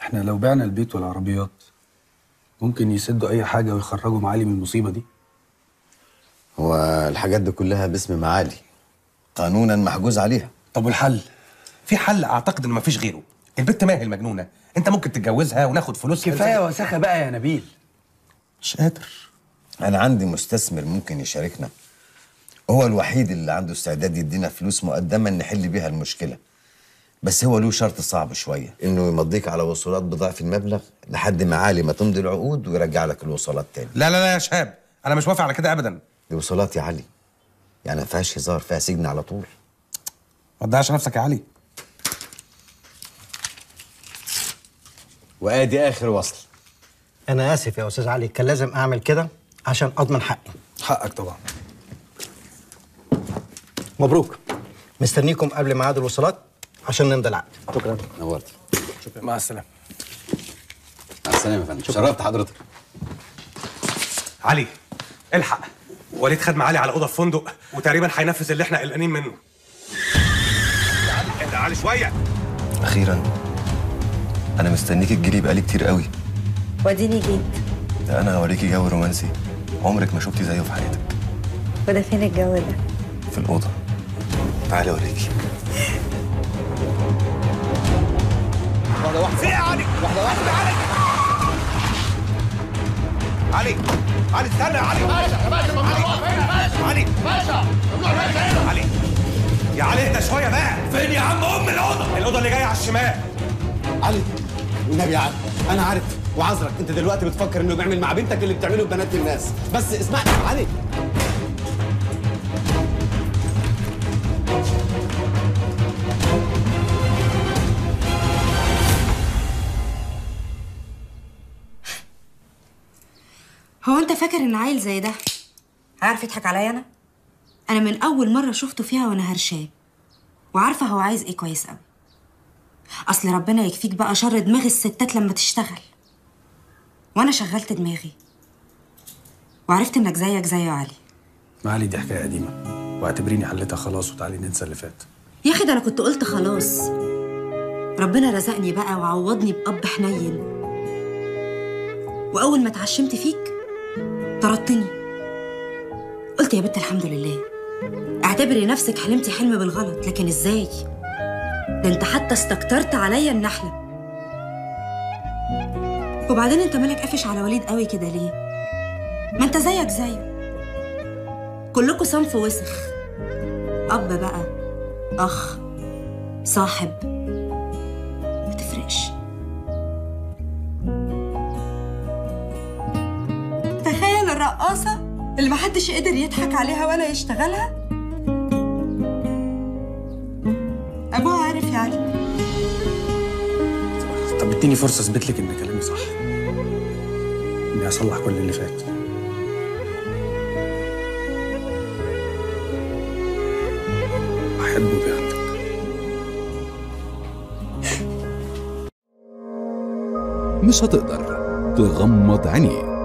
احنا لو بعنا البيت والعربيات ممكن يسدوا اي حاجه ويخرجوا معالي من المصيبه دي هو الحاجات دي كلها باسم معالي قانونا محجوز عليها طب والحل في حل اعتقد ان مفيش غيره البت ماهي المجنونه انت ممكن تتجوزها وناخد فلوسها كفايه وساخه بقى يا نبيل مش قادر انا عندي مستثمر ممكن يشاركنا هو الوحيد اللي عنده استعداد يدينا فلوس مقدما نحل بيها المشكله بس هو له شرط صعب شويه انه يمضيك على وصولات بضعف المبلغ لحد معالي ما تمضي العقود ويرجع لك الوصولات تاني لا لا لا يا شهاب انا مش موافق على كده ابدا دي وصولات يا علي يعني ما فيهاش هزار فيها سجن على طول ما تضيعش نفسك يا علي وادي اخر وصل انا اسف يا استاذ علي كان لازم اعمل كده عشان اضمن حقي حقك طبعا مبروك مستنيكم قبل ميعاد الوصولات عشان نمضي العقد شكرا نورت مع السلامه مع السلامه يا فندم شرفت حضرتك علي الحق وليد خد معالي على اوضه في فندق وتقريبا هينفذ اللي احنا قلقانين منه اهدى يا علي شويه اخيرا انا مستنيك تجيلي بقالي كتير قوي واديني جيت ده انا هوريكي جو رومانسي عمرك ما شفتي زيه في حياتك وده فين الجو ده في الاوضه تعالي اوريكي في ايه يا علي واحده واحده علي علي علي استنى يا علي باشا يا باشا علي باشا علي يا علي اهدى شويه بقى فين يا عم ام الاوضه الاوضه اللي جايه على الشمال علي والنبي يا علي انا عارف وعذرك انت دلوقتي بتفكر انه بيعمل مع بنتك اللي بتعمله ببنات الناس بس اسمعني يا علي هو انت فاكر ان عيل زي ده عارف يضحك عليا انا انا من اول مره شفته فيها وانا هرشاه وعارفه هو عايز ايه كويس قوي اصل ربنا يكفيك بقى شر دماغ الستات لما تشتغل وانا شغلت دماغي وعرفت انك زيك زيه يا علي معالي دي حكايه قديمه واعتبريني حلتها خلاص وتعالي ننسى اللي فات يا اخي ده انا كنت قلت خلاص ربنا رزقني بقى وعوضني بأب حنين وأول ما اتعشمت فيك طردتني قلت يا بنت الحمد لله اعتبري نفسك حلمتي حلم بالغلط لكن ازاي ده انت حتى استكترت عليا ان احلم وبعدين انت مالك قافش على وليد قوي كده ليه ما انت زيك زيه كلكوا صنف وسخ اب بقى اخ صاحب ما تفرقش تخيل الرقاصة اللي محدش قدر يضحك عليها ولا يشتغلها أبوها عارف يا علي طب اديني فرصه اثبت لك ان كلامي صح اني اصلح كل اللي فات احبه بيعتك مش هتقدر تغمض عينيك